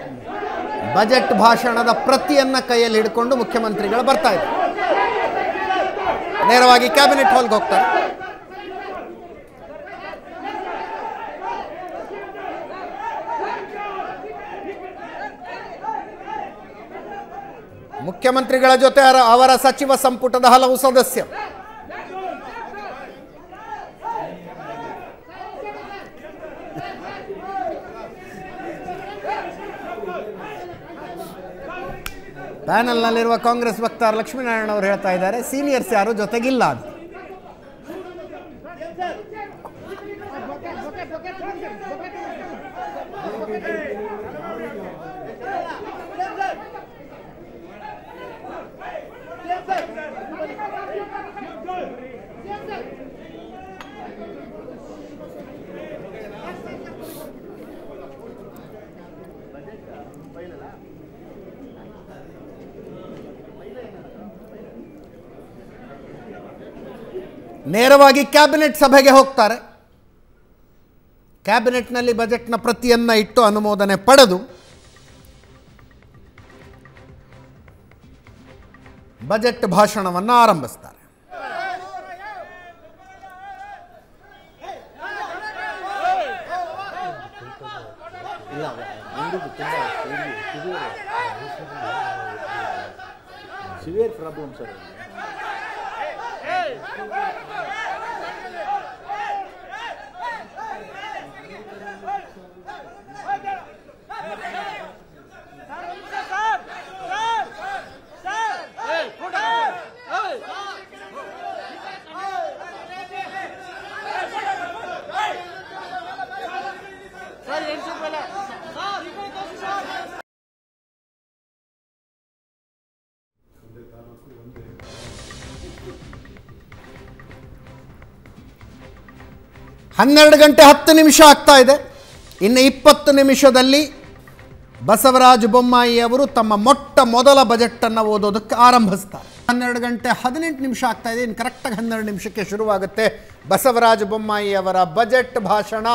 Budget ಭಾಷಣದ ಪ್ರತಿಯನ್ನ ಕೈಯಲ್ಲಿ ಹಿಡ್ಕೊಂಡು ಮುಖ್ಯಮಂತ್ರಿಗಳು ಬರ್ತಾ ಇದ್ದಾರೆ ನೇರವಾಗಿ ಕ್ಯಾಬಿನೆಟ್ ಹಾಲ್ಗೆ ಹೋಗ್ತಾರೆ ಮುಖ್ಯಮಂತ್ರಿಗಳ ಜೊತೆ ಅವರ- ಅವರ ಸಚಿವ ಸಂಪುಟದ ಹಲವು ಸದಸ್ಯರು ಪ್ಯಾನಲ್ನಲ್ಲಿರುವ ಕಾಂಗ್ರೆಸ್ ವಕ್ತಾರ ಲಕ್ಷ್ಮೀನಾರಾಯಣ ಅವರು ಹೇಳ್ತಾ ಇದ್ದಾರೆ ಸೀನಿಯರ್ಸ್ ಯಾರು ಜೊತೆಗಿಲ್ಲ ಅಂತ ನೇರವಾಗಿ ಕ್ಯಾಬಿನೆಟ್ ಸಭೆಗೆ ಹೋಗ್ತಾರೆ ಕ್ಯಾಬಿನೆಟ್ನಲ್ಲಿ ಬಜೆಟ್ನ ಪ್ರತಿಯನ್ನ ಇಟ್ಟು ಅನುಮೋದನೆ ಪಡೆದು ಬಜೆಟ್ ಭಾಷಣವನ್ನು ಆರಂಭಿಸ್ತಾರೆ ಸಿವಿಯರ್ ಪ್ರಾಬ್ಲಮ್ ಸರ್ ಹನ್ನೆರಡು ಗಂಟೆ ಹತ್ತು ನಿಮಿಷ ಆಗ್ತಾ ಇದೆ ಇನ್ನು ಇಪ್ಪತ್ತು ನಿಮಿಷದಲ್ಲಿ ಬಸವರಾಜ ಬೊಮ್ಮಾಯಿ ಅವರು ತಮ್ಮ ಮೊಟ್ಟ ಮೊದಲ ಬಜೆಟನ್ನು ಓದೋದಕ್ಕೆ ಆರಂಭಿಸ್ತಾರೆ ಹನ್ನೆರಡು ಗಂಟೆ ಹದಿನೆಂಟು ನಿಮಿಷ ಆಗ್ತಾ ಇದೆ ಇನ್ನು ಕರೆಕ್ಟಾಗಿ ಹನ್ನೆರಡು ನಿಮಿಷಕ್ಕೆ ಶುರುವಾಗುತ್ತೆ ಬಸವರಾಜ ಬೊಮ್ಮಾಯಿ ಅವರ ಬಜೆಟ್ ಭಾಷಣ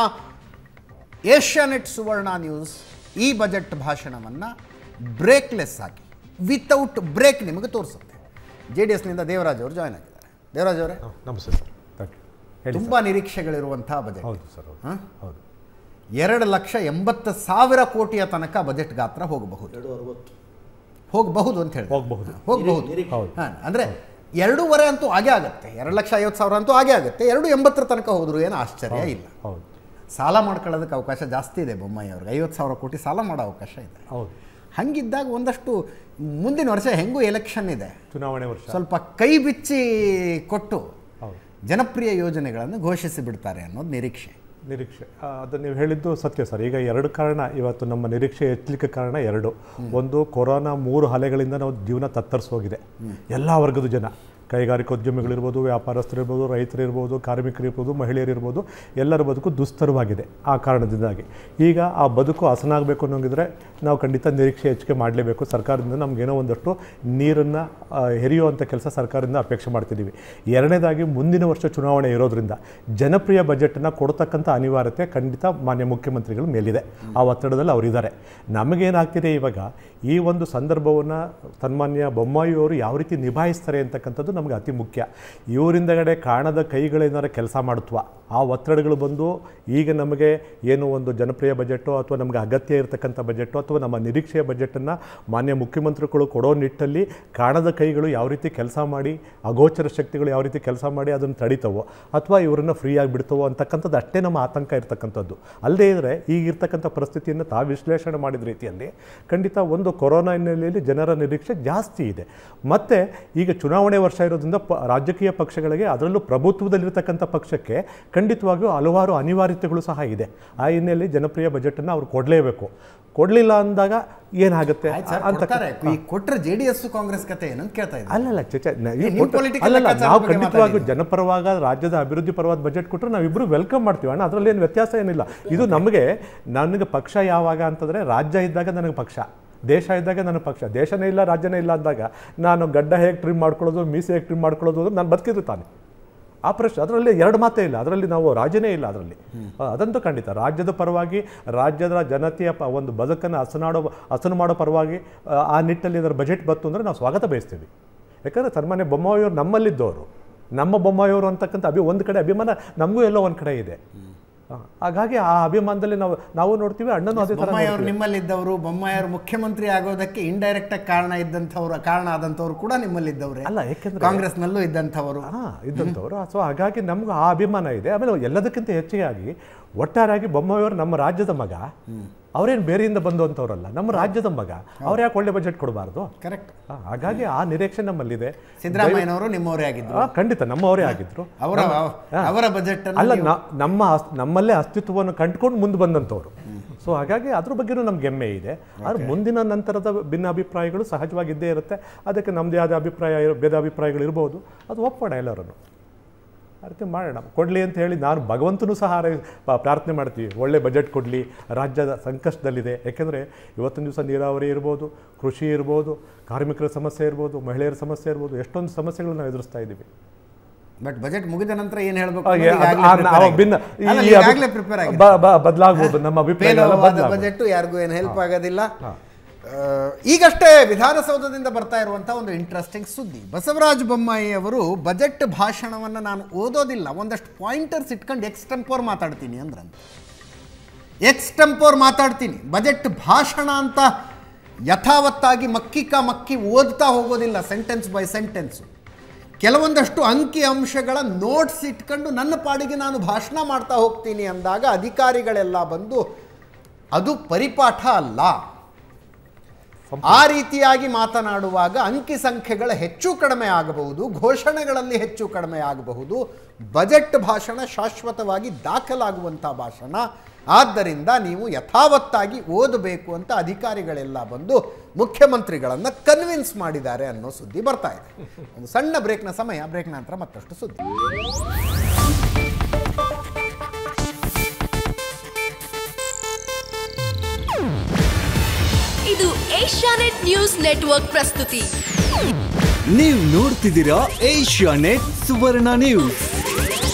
ಏಷ್ಯಾನೆಟ್ ಸುವರ್ಣ ನ್ಯೂಸ್ ಈ ಬಜೆಟ್ ಭಾಷಣವನ್ನು ಬ್ರೇಕ್ಲೆಸ್ ಆಗಿ ವಿತೌಟ್ ಬ್ರೇಕ್ ನಿಮಗೆ ತೋರಿಸುತ್ತೆ ಜೆ ಡಿ ಎಸ್ನಿಂದ ದೇವರಾಜ್ ಅವರು ಜಾಯ್ನ್ ಆಗಿದ್ದಾರೆ ದೇವರಾಜ್ ಅವರೇ ನಮಸ್ತೆ ಸರ್ ಥ್ಯಾಂಕ್ ಯು ಹೇಳಿ ತುಂಬ ನಿರೀಕ್ಷೆಗಳಿರುವಂತಹ ಬಜೆಟ್ ಹೌದು ಸರ್ ಹೌದು ಹಾಂ? ಹೌದು ಎರಡು ಲಕ್ಷ ಎಂಬತ್ತು ಸಾವಿರ ಕೋಟಿಯ ತನಕ ಬಜೆಟ್ ಗಾತ್ರ ಹೋಗಬಹುದು ಎರಡು ಅರವತ್ತು ಹೋಗಬಹುದು ಅಂತ ಹೇಳಿ ಹೋಗಬಹುದು ಹೋಗಬಹುದು ನಿರೀಕ್ಷೆ. ಹೌದು. ಹಾಂ ಅಂದರೆ ಎರಡೂವರೆ ಅಂತೂ ಆಗೇ ಆಗುತ್ತೆ ಎರಡು ಲಕ್ಷ ಐವತ್ತು ಸಾವಿರ ಅಂತೂ ಆಗೇ ಆಗುತ್ತೆ ಎರಡು ಎಂಬತ್ತರ ತನಕ ಹೋದ್ರು ಏನು ಆಶ್ಚರ್ಯ ಇಲ್ಲ ಹೌದು ಸಾಲ ಮಾಡ್ಕೊಳ್ಳೋದಕ್ಕೆ ಅವಕಾಶ ಜಾಸ್ತಿ ಇದೆ ಬೊಮ್ಮಾಯಿ ಅವ್ರಿಗೆ ಐವತ್ತು ಸಾವಿರ ಕೋಟಿ ಸಾಲ ಮಾಡೋ ಅವಕಾಶ ಇದೆ ಹೌದು ಹಂಗಿದ್ದಾಗ ಒಂದಷ್ಟು ಮುಂದಿನ ವರ್ಷ ಹೆಂಗೂ ಎಲೆಕ್ಷನ್ ಇದೆ ಚುನಾವಣೆ ವರ್ಷ ಸ್ವಲ್ಪ ಕೈ ಬಿಚ್ಚಿ ಕೊಟ್ಟು ಹೌದು ಜನಪ್ರಿಯ ಯೋಜನೆಗಳನ್ನು ಘೋಷಿಸಿ ಬಿಡ್ತಾರೆ ಅನ್ನೋದು ನಿರೀಕ್ಷೆ ನಿರೀಕ್ಷೆ ಆ, ಅದು ನೀವು ಹೇಳಿದ್ದು ಸತ್ಯ ಸರ್ ಈಗ ಎರಡು ಕಾರಣ ಇವತ್ತು ನಮ್ಮ ನಿರೀಕ್ಷೆ ಹೆಚ್ಚಲಿಕ್ಕೆ ಕಾರಣ ಎರಡು ಒಂದು ಕೊರೋನಾ ಮೂರು ಅಲೆಗಳಿಂದ ನಾವು ಜೀವನ ತತ್ತರಿಸೋಗಿದೆ ಎಲ್ಲ ವರ್ಗದ ಜನ ಕೈಗಾರಿಕೋದ್ಯಮಿಗಳಿರ್ಬೋದು ವ್ಯಾಪಾರಸ್ಥರಿರ್ಬೋದು ರೈತರಿರ್ಬೋದು ಕಾರ್ಮಿಕರಿರ್ಬೋದು ಮಹಿಳೆಯರಿರ್ಬೋದು ಎಲ್ಲರ ಬದುಕು ದುಸ್ತರವಾಗಿದೆ ಆ ಕಾರಣದಿಂದಾಗಿ ಈಗ ಆ ಬದುಕು ಹಸನಾಗಬೇಕು ಅನ್ನೋಂಗಿದ್ರೆ ನಾವು ಖಂಡಿತ ನಿರೀಕ್ಷೆ ಹೆಚ್ಚಿಗೆ ಮಾಡಲೇಬೇಕು ಸರ್ಕಾರದಿಂದ ನಮಗೇನೋ ಒಂದಷ್ಟು ನೀರನ್ನು ಹೆರಿಯುವಂಥ ಕೆಲಸ ಸರ್ಕಾರದಿಂದ ಅಪೇಕ್ಷೆ ಮಾಡ್ತಿದ್ದೀವಿ ಎರಡನೇದಾಗಿ ಮುಂದಿನ ವರ್ಷ ಚುನಾವಣೆ ಇರೋದ್ರಿಂದ ಜನಪ್ರಿಯ ಬಜೆಟನ್ನು ಕೊಡ್ತಕ್ಕಂಥ ಅನಿವಾರ್ಯತೆ ಖಂಡಿತ ಮಾನ್ಯ ಮುಖ್ಯಮಂತ್ರಿಗಳ ಮೇಲಿದೆ ಆ ಒತ್ತಡದಲ್ಲಿ ಅವರಿದ್ದಾರೆ ನಮಗೇನಾಗ್ತಿದೆ ಇವಾಗ ಈ ಒಂದು ಸಂದರ್ಭವನ್ನು ಸನ್ಮಾನ್ಯ ಬೊಮ್ಮಾಯಿ ಅವರು ಯಾವ ರೀತಿ ನಿಭಾಯಿಸ್ತಾರೆ ಅಂತಕ್ಕಂಥದ್ದು ನಮಗೆ ಅತಿ ಮುಖ್ಯ ಇವರಿಂದಗಡೆ ಕಾಣದ ಕೈಗಳೇನಾರ ಕೆಲಸ ಮಾಡುತ್ತವ ಆ ಒತ್ತಡಗಳು ಬಂದು ಈಗ ನಮಗೆ ಏನು ಒಂದು ಜನಪ್ರಿಯ ಬಜೆಟು ಅಥವಾ ನಮಗೆ ಅಗತ್ಯ ಇರತಕ್ಕಂಥ ಬಜೆಟು ಅಥವಾ ನಮ್ಮ ನಿರೀಕ್ಷೆಯ ಬಜೆಟನ್ನು ಮಾನ್ಯ ಮುಖ್ಯಮಂತ್ರಿಗಳು ಕೊಡೋ ನಿಟ್ಟಲ್ಲಿ ಕಾಣದ ಕೈಗಳು ಯಾವ ರೀತಿ ಕೆಲಸ ಮಾಡಿ ಅಗೋಚರ ಶಕ್ತಿಗಳು ಯಾವ ರೀತಿ ಕೆಲಸ ಮಾಡಿ ಅದನ್ನು ತಡಿತವೋ ಅಥವಾ ಇವರನ್ನು ಫ್ರೀ ಆಗಿಬಿಡ್ತವೋ ಅಂತಕ್ಕಂಥದ್ದು ಅಷ್ಟೇ ನಮ್ಮ ಆತಂಕ ಇರತಕ್ಕಂಥದ್ದು ಅಲ್ಲದೇ ಇದ್ದರೆ ಈಗಿರ್ತಕ್ಕಂಥ ಪರಿಸ್ಥಿತಿಯನ್ನು ತಾವು ವಿಶ್ಲೇಷಣೆ ಮಾಡಿದ ರೀತಿಯಲ್ಲಿ ಖಂಡಿತ ಒಂದು ಕೊರೋನಾ ಹಿನ್ನೆಲೆಯಲ್ಲಿ ಜನರ ನಿರೀಕ್ಷೆ ಜಾಸ್ತಿ ಇದೆ ಮತ್ತು ಈಗ ಚುನಾವಣೆ ವರ್ಷ ಇರೋದ್ರಿಂದ ಪ ರಾಜಕೀಯ ಪಕ್ಷಗಳಿಗೆ ಅದರಲ್ಲೂ ಪ್ರಭುತ್ವದಲ್ಲಿರ್ತಕ್ಕಂಥ ಪಕ್ಷಕ್ಕೆ ಖಂಡಿತವಾಗಿಯೂ ಹಲವಾರು ಅನಿವಾರ್ಯತೆಗಳು ಸಹ ಇದೆ ಆ ಹಿನ್ನೆಲೆಯಲ್ಲಿ ಜನಪ್ರಿಯ ಬಜೆಟನ್ನು ಅವ್ರು ಕೊಡಲೇಬೇಕು ಕೊಡಲಿಲ್ಲ ಅಂದಾಗ ಏನಾಗುತ್ತೆ ಆಯ್ತು ಸರ್, ಅಂತ ಕೊಡ್ತಾರೆ. ಈ ಕೊಟ್ರೆ ಜೆ ಡಿ ಎಸ್ ಕಾಂಗ್ರೆಸ್ ಕತೆ ಏನಂತ ಕೇಳ್ತಾ ಇದ್ದಾರೆ ಅಲ್ಲಲ್ಲ ಚಚ ನ- ಈ ನಿಮ್ಮ ಕೊಟ್ಟ- political ಅಲ್ಲಲ್ಲ ಲೆಕ್ಕಾಚಾರದ ನಾವು ಬಗ್ಗೆ ಖಂಡಿತವಾಗಿಯೂ ಮಾತಾಡಿ. ಜನಪರವಾದ ರಾಜ್ಯದ ಅಭಿವೃದ್ಧಿ ಪರವಾದ ಬಜೆಟ್ ಕೊಟ್ಟರೆ ನಾವಿಬ್ಬರು ವೆಲ್ಕಮ್ ಮಾಡ್ತೀವಿ ಅಣ್ಣ ಅದರಲ್ಲಿ ಏನು ವ್ಯತ್ಯಾಸ ಏನಿಲ್ಲ ಇದು ನಮಗೆ ನನಗೆ ಪಕ್ಷ ಯಾವಾಗ ಅಂತಂದರೆ ರಾಜ್ಯ ಇದ್ದಾಗ ನನಗೆ ಪಕ್ಷ ದೇಶ ಇದ್ದಾಗ ನನಗೆ ಪಕ್ಷ ದೇಶನೇ ಇಲ್ಲ ರಾಜ್ಯನೇ ಇಲ್ಲ ಅಂದಾಗ ನಾನು ಗಡ್ಡ ಹೇಗೆ ಟ್ರಿಮ್ ಮಾಡ್ಕೊಳ್ಳೋದು ಮೀಸೆ ಹೇಗೆ ಟ್ರಿಮ್ ಮಾಡ್ಕೊಳ್ಳೋದು ಅಂದ್ರೆ ನಾನು ಬದುಕಿದ್ರು ತಾನೆ ಆಪರೇಷನ್ ಅದರಲ್ಲಿ ಎರಡು ಮಾತೇ ಇಲ್ಲ ಅದರಲ್ಲಿ ನಾವು ರಾಜ್ಯನೇ ಇಲ್ಲ ಅದರಲ್ಲಿ ಅದಂತೂ ಖಂಡಿತ ರಾಜ್ಯದ ಪರವಾಗಿ ರಾಜ್ಯದ ಜನತೆಯ ಪ ಒಂದು ಬದುಕನ್ನು ಹಸನಾಡೋ ಹಸನು ಮಾಡೋ ಪರವಾಗಿ ಆ, ಆ ನಿಟ್ಟಲ್ಲಿ ಅದರ ಬಜೆಟ್ ಬಂತು ಅಂದರೆ ನಾವು ಸ್ವಾಗತ ಬಯಸ್ತೀವಿ ಯಾಕಂದರೆ ಸನ್ಮಾನ್ಯ ಬೊಮ್ಮಾಯಿಯವರು ನಮ್ಮಲ್ಲಿದ್ದವರು ನಮ್ಮ ಬೊಮ್ಮಾಯಿಯವರು ಅಂತಕ್ಕಂಥ ಅಭಿ ಒಂದು ಕಡೆ ಅಭಿಮಾನ ನಮಗೂ ಎಲ್ಲೋ ಒಂದು ಕಡೆ ಇದೆ ಆ, ಹಾಗಾಗಿ ಆ ಅಭಿಮಾನದಲ್ಲಿ ನಾವು ನಾವು ನೋಡ್ತೀವಿ ಅಣ್ಣನೂ ಅದೇ ಥರ ಬೊಮ್ಮಾಯಿ ಅವರು ನೋಡ್ತೀವಿ. ನಿಮ್ಮಲ್ಲಿದ್ದವರು ಬೊಮ್ಮಾಯಿ ಅವರು ಮುಖ್ಯಮಂತ್ರಿ ಆಗೋದಕ್ಕೆ ಇಂಡೈರೆಕ್ಟ್ ಆಗಿ ಕಾರಣ ಇದ್ದಂಥವ್ರು ಕಾರಣ ಆದಂಥವ್ರು ಕೂಡ ನಿಮ್ಮಲ್ಲಿದ್ದವ್ರೆ ಅಲ್ಲ ಯಾಕೆಂದ್ರೆ ಕಾಂಗ್ರೆಸ್ನಲ್ಲೂ ಇದ್ದಂಥವರು ಹಾ ಇದ್ದಂಥವ್ರು ಸೊ ಹಾಗಾಗಿ ನಮ್ಗೆ ಆ ಅಭಿಮಾನ ಇದೆ ಆಮೇಲೆ ಎಲ್ಲದಕ್ಕಿಂತ ಹೆಚ್ಚಿಗಾಗಿ ಒಟ್ಟಾರೆಯಾಗಿ ಬೊಮ್ಮಾಯಿಯವರು ನಮ್ಮ ರಾಜ್ಯದ ಮಗ ಅವರೇನು ಬೇರೆಯಿಂದ ಬಂದಂಥವ್ರಲ್ಲ ನಮ್ಮ ರಾಜ್ಯದ ಮಗ ಅವ್ರು ಯಾಕೆ ಒಳ್ಳೆ ಬಜೆಟ್ ಕೊಡಬಾರ್ದು ಕರೆಕ್ಟ್ ಹಾಗಾಗಿ ಆ ನಿರೀಕ್ಷೆ ನಮ್ಮಲ್ಲಿದೆ ಸಿದ್ದರಾಮಯ್ಯನವರು ನಿಮ್ಮವರೇ ಆಗಿದ್ರು ಆ, ಖಂಡಿತ ನಮ್ಮವರೇ ಆಗಿದ್ರು ಅವರ ಅವರ ಬಜೆಟ್ ಅಲ್ಲ ನ- ನಮ್ಮ ಅಸ್- ನಮ್ಮಲ್ಲೇ ಅಸ್ತಿತ್ವವನ್ನು ಕಂಡುಕೊಂಡು ಮುಂದೆ ಬಂದಂಥವ್ರು ಸೊ ಹಾಗಾಗಿ ಅದ್ರ ಬಗ್ಗೆನೂ ನಮ್ಗೆ ಹೆಮ್ಮೆ ಇದೆ ಆದ್ರೆ ಮುಂದಿನ ನಂತರದ ಭಿನ್ನಾಭಿಪ್ರಾಯಗಳು ಸಹಜವಾಗಿ ಇದ್ದೇ ಇರುತ್ತೆ ಅದಕ್ಕೆ ನಮ್ಮದೇ ಆದ ಅಭಿಪ್ರಾಯ ಇರೋ- ಭೇದಾಭಿಪ್ರಾಯಗಳು ಇರ್ಬೋದು ಅದು ಒಪ್ಪೋಣ ಎಲ್ಲರನ್ನು ಅದಕ್ಕೆ ಮಾಡೋಣ ಕೊಡಲಿ ಅಂತ ಹೇಳಿ ನಾನು ಭಗವಂತನೂ ಸಹ ಹಾರೈ- ಪ- ಪ್ರಾರ್ಥನೆ ಮಾಡ್ತೀವಿ ಒಳ್ಳೆ ಬಜೆಟ್ ಕೊಡಲಿ ರಾಜ್ಯದ ಸಂಕಷ್ಟದಲ್ಲಿದೆ ಯಾಕೆಂದರೆ ಇವತ್ತಿನ ದಿವಸ ನೀರಾವರಿ ಇರ್ಬೋದು ಕೃಷಿ ಇರ್ಬೋದು ಕಾರ್ಮಿಕರ ಸಮಸ್ಯೆ ಇರ್ಬೋದು ಮಹಿಳೆಯರ ಸಮಸ್ಯೆ ಇರ್ಬೋದು ಎಷ್ಟೊಂದು ಸಮಸ್ಯೆಗಳನ್ನ ನಾವು ಎದುರಿಸ್ತಾ ಇದ್ದೀವಿ ಬಟ್ ಬಜೆಟ್ ಮುಗಿದ ನಂತರ ಏನ್ ಹೇಳ್ಬೇಕು ಆ, ಅನ್ನೋದು ಅದು- ಈಗಾಗ್ಲೇ ಆ- prepare ನಾವು ಆಗಿದೆ. ಭಿನ್ನ ಈ- ಅಲ್ಲ, ಈ ಅಭಿ- ಈಗಾಗ್ಲೇ ಪ್ರಿಪೇರ್ ಆಗಿದೆ ಬ- ಬ- ಬದಲಾಗ್ಬೋದು ನಮ್ಮ ಅಭಿಪ್ರಾಯ ಎಲ್ಲ ಪೇಲವಾದ ಬದಲಾಗ್ಬೋದು. ಬಜೆಟ್ ಯಾರಿಗೂ ಏನು ಹೆಲ್ಪ್ ಆಗೋದಿಲ್ಲ ಆ, ಈಗಷ್ಟೇ ವಿಧಾನಸೌಧದಿಂದ ಬರ್ತಾ ಇರುವಂಥ ಒಂದು ಇಂಟ್ರೆಸ್ಟಿಂಗ್ ಸುದ್ದಿ ಬಸವರಾಜ ಬೊಮ್ಮಾಯಿ ಅವರು ಬಜೆಟ್ ಭಾಷಣವನ್ನು ನಾನು ಓದೋದಿಲ್ಲ ಒಂದಷ್ಟು ಪಾಯಿಂಟರ್ಸ್ ಇಟ್ಕೊಂಡು ಎಕ್ಸ್ಟೆಂಪೋರ್ ಮಾತಾಡ್ತೀನಿ ಅಂದ್ರಂತೆ ಎಕ್ಸ್ಟೆಂಪೋರ್ ಮಾತಾಡ್ತೀನಿ ಬಜೆಟ್ ಭಾಷಣ ಅಂತ ಯಥಾವತ್ತಾಗಿ ಮಕ್ಕಿಕ ಮಕ್ಕಿ ಓದ್ತಾ ಹೋಗೋದಿಲ್ಲ ಸೆಂಟೆನ್ಸ್ ಬೈ ಸೆಂಟೆನ್ಸು ಕೆಲವೊಂದಷ್ಟು ಅಂಕಿ ಅಂಶಗಳ ನೋಟ್ಸ್ ಇಟ್ಕೊಂಡು ನನ್ನ ಪಾಡಿಗೆ ನಾನು ಭಾಷಣ ಮಾಡ್ತಾ ಹೋಗ್ತೀನಿ ಅಂದಾಗ ಅಧಿಕಾರಿಗಳೆಲ್ಲ ಬಂದು ಅದು ಪರಿಪಾಠ ಅಲ್ಲ ಆ ರೀತಿಯಾಗಿ ಮಾತನಾಡುವಾಗ ಅಂಕಿ ಸಂಖ್ಯೆಗಳ ಹೆಚ್ಚು ಕಡಿಮೆ ಆಗಬಹುದು ಘೋಷಣೆಗಳಲ್ಲಿ ಹೆಚ್ಚು ಕಡಿಮೆ ಆಗಬಹುದು ಬಜೆಟ್ ಭಾಷಣ ಶಾಶ್ವತವಾಗಿ ದಾಖಲಾಗುವಂಥ ಭಾಷಣ ಆದ್ದರಿಂದ ನೀವು ಯಥಾವತ್ತಾಗಿ ಓದಬೇಕು ಅಂತ ಅಧಿಕಾರಿಗಳೆಲ್ಲ ಬಂದು ಮುಖ್ಯಮಂತ್ರಿಗಳನ್ನು ಕನ್ವಿನ್ಸ್ ಮಾಡಿದ್ದಾರೆ ಅನ್ನೋ ಸುದ್ದಿ ಬರ್ತಾ ಇದೆ ಒಂದು ಸಣ್ಣ ಬ್ರೇಕ್ನ ಸಮಯ ಬ್ರೇಕ್ ನಂತರ ಮತ್ತಷ್ಟು ಸುದ್ದಿ ಇದು ಏಷ್ಯಾನೆಟ್ ನ್ಯೂಸ್ ನೆಟ್ವರ್ಕ್ ಪ್ರಸ್ತುತಿ ನೀವು ನೋಡ್ತಿದ್ದೀರಾ ಏಷ್ಯಾ ನೆಟ್ ಸುವರ್ಣ ನ್ಯೂಸ್